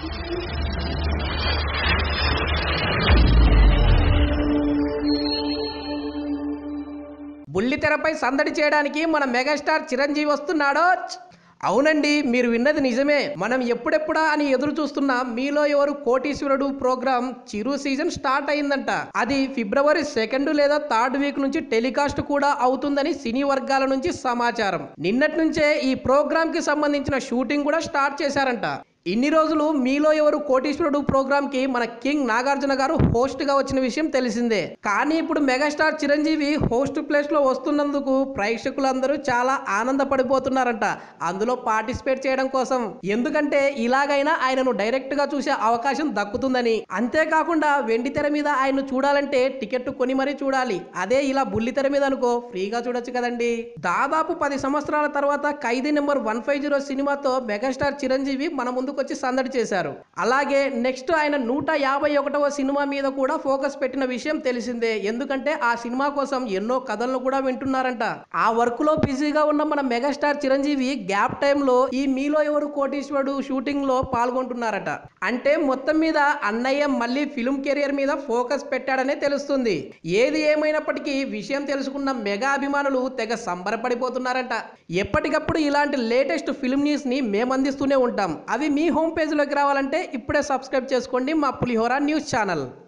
బుల్లితెరపై సందడి చేయడానికి మన మెగాస్టార్ చిరంజీవి వస్తున్నాడో ఛ్! అవునండి మీరు విన్నది నిజమే మనం ఎప్పుడెప్పుడా అని ఎదురు చూస్తున్న మీలో ఎవరు కోటీశ్వరుడు ప్రోగ్రామ్ చిరు సీజన్ స్టార్ట్ అయిందంట అది ఫిబ్రవరి సెకండ్ లేదా థర్డ్ వీక్ నుంచి టెలికాస్ట్ కూడా అవుతుందని సినీ వర్గాల నుంచి సమాచారం నిన్నటి నుంచే ఈ ప్రోగ్రామ్ కి సంబంధించిన షూటింగ్ కూడా స్టార్ట్ చేశారంట ఇన్ని రోజులు మీలో ఎవరు కోటీశ్వరుడు ప్రోగ్రామ్ కి మన కింగ్ నాగార్జున గారు హోస్ట్ గా వచ్చిన విషయం తెలిసిందే కానీ ఇప్పుడు మెగాస్టార్ చిరంజీవి హోస్ట్ ప్లేస్ లో వస్తున్నందుకు ప్రేక్షకులందరూ చాలా ఆనందపడిపోతున్నారంట అందులో పార్టిసిపేట్ చేయడం కోసం ఎందుకంటే ఇలాగైనా ఆయనను డైరెక్ట్ గా చూసే అవకాశం దక్కుతుందని అంతేకాకుండా వెండి తెర మీద ఆయన్ను చూడాలంటే టికెట్ కొని మరీ చూడాలి అదే ఇలా బుల్లి తెర మీద అనుకో ఫ్రీగా చూడొచ్చు కదండి దాదాపు పది సంవత్సరాల తర్వాత Khaidi number one five zero సినిమాతో మెగాస్టార్ చిరంజీవి మన ముందుకు వచ్చి సందడి చేశారు అలాగే నెక్స్ట్ ఆయన నూట యాభై ఒకటవ సినిమా మీద కూడా ఫోకస్ పెట్టిన విషయం తెలిసిందే ఎందుకంటే ఆ సినిమా కోసం ఎన్నో కథలను కూడా వింటున్నారంట ఆ వర్క్ లో బిజీగా ఉన్న మన మెగాస్టార్ చిరంజీవి గ్యాప్ టైంలో ఈ మీలో ఎవరు కోటీశ్వరుడు షూటింగ్ లో పాల్గొంటున్నారట అంటే మొత్తం మీద అన్నయ్య మళ్ళీ ఫిల్మ్ కెరియర్ మీద ఫోకస్ పెట్టాడనే తెలుస్తుంది ఏది ఏమైనప్పటికీ విషయం తెలుసుకున్న మెగా అభిమానులు తెగ సంబరపడిపోతున్నారంట ఎప్పటికప్పుడు ఇలాంటి లేటెస్ట్ ఫిల్మ్ న్యూస్ ని మేము అందిస్తూనే ఉంటాం అవి మీ హోమ్ పేజ్లోకి రావాలంటే ఇప్పుడే సబ్స్క్రైబ్ చేసుకోండి మా పులిహోర న్యూస్ ఛానల్